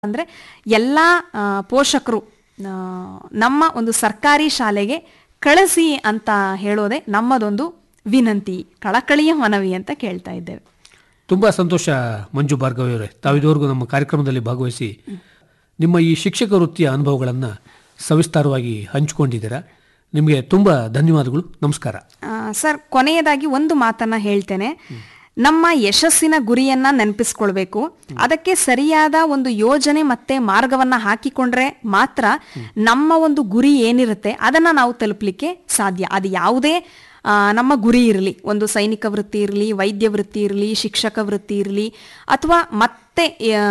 ಅಂದರೆ ಎಲ್ಲ ಪೋಷಕರು ಆ, ನಮ್ಮ ಒಂದು ಸರ್ಕಾರಿ ಶಾಲೆಗೆ ಕಳಿಸಿ ಅಂತ ಹೇಳೋದೇ ನಮ್ಮದೊಂದು ವಿನಂತಿ ಕಳಕಳಿಯ ಮನವಿ ಅಂತ ಕೇಳ್ತಾ ಇದ್ದೇವೆ ತುಂಬ ಸಂತೋಷ ಮಂಜು ಭಾರ್ಗವಿ ಅವರೇ ತಾವಿದುವರೆಗೂ ನಮ್ಮ ಕಾರ್ಯಕ್ರಮದಲ್ಲಿ ಭಾಗವಹಿಸಿ ನಿಮ್ಮ ಈ ಶಿಕ್ಷಕ ವೃತ್ತಿಯ ಅನುಭವಗಳನ್ನು ಸವಿಸ್ತಾರವಾಗಿ ಹಂಚಿಕೊಂಡಿದ್ದೀರಾ ನಿಮಗೆ ತುಂಬ ಧನ್ಯವಾದಗಳು ನಮಸ್ಕಾರ ಆ, ಸರ್ ಕೊನೆಯದಾಗಿ ಒಂದು ಮಾತನ್ನ ಹೇಳ್ತೇನೆ ನಮ್ಮ ಯಶಸ್ಸಿನ ಗುರಿಯನ್ನ ನೆನಪಿಸ್ಕೊಳ್ಬೇಕು ಅದಕ್ಕೆ ಸರಿಯಾದ ಒಂದು ಯೋಜನೆ ಮತ್ತೆ ಮಾರ್ಗವನ್ನ ಹಾಕಿಕೊಂಡ್ರೆ ಮಾತ್ರ ನಮ್ಮ ಒಂದು ಗುರಿ ಏನಿರುತ್ತೆ ಅದನ್ನ ನಾವು ತಲುಪಲಿಕ್ಕೆ ಸಾಧ್ಯ ಅದು ಯಾವುದೇ ಆ, ನಮ್ಮ ಗುರಿ ಇರಲಿ ಒಂದು ಸೈನಿಕ ವೃತ್ತಿ ಇರಲಿ ವೈದ್ಯ ವೃತ್ತಿ ಇರಲಿ ಶಿಕ್ಷಕ ವೃತ್ತಿ ಇರಲಿ ಅಥವಾ ಮತ್ತೆ ಆ,